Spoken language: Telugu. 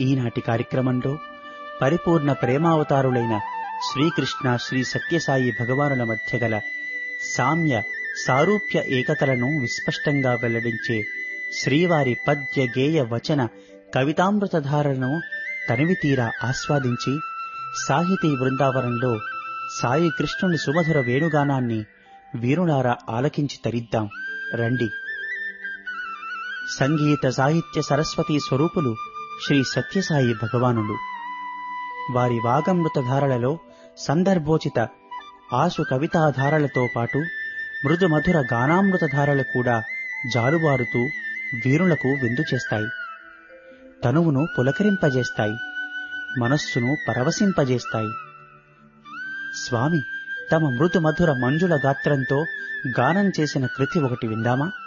ఈనాటి కార్యక్రమంలో పరిపూర్ణ ప్రేమావతారులైన శ్రీకృష్ణ శ్రీ సత్యసాయి భగవానుల మధ్య గల సామ్య సారూప్య ఏకతలను విస్పష్టంగా వెల్లడించే శ్రీవారి పద్య గేయ వచన కవితామృతధారలను తనివితీరా ఆస్వాదించి సాహితీ బృందావనంలో సాయి కృష్ణుని సుమధుర వేణుగానాన్ని వీరులారా ఆలకించి తరిద్దాం రండి సంగీత సాహిత్య సరస్వతీ స్వరూపులు శ్రీ సత్యసాయి భగవానులు వారి వాగమృతధారలలో సందర్భోచిత ఆసు కవితాధారలతో పాటు మృదు మధుర గానామృతధారలు కూడా జాలువారుతూ వీరులకు విందు చేస్తాయి తనువును పులకరింపజేస్తాయి మనస్సును పరవశింపజేస్తాయి స్వామి తమ మృదు మధుర మంజుల గాత్రంతో గానం చేసిన కృతి ఒకటి విందామా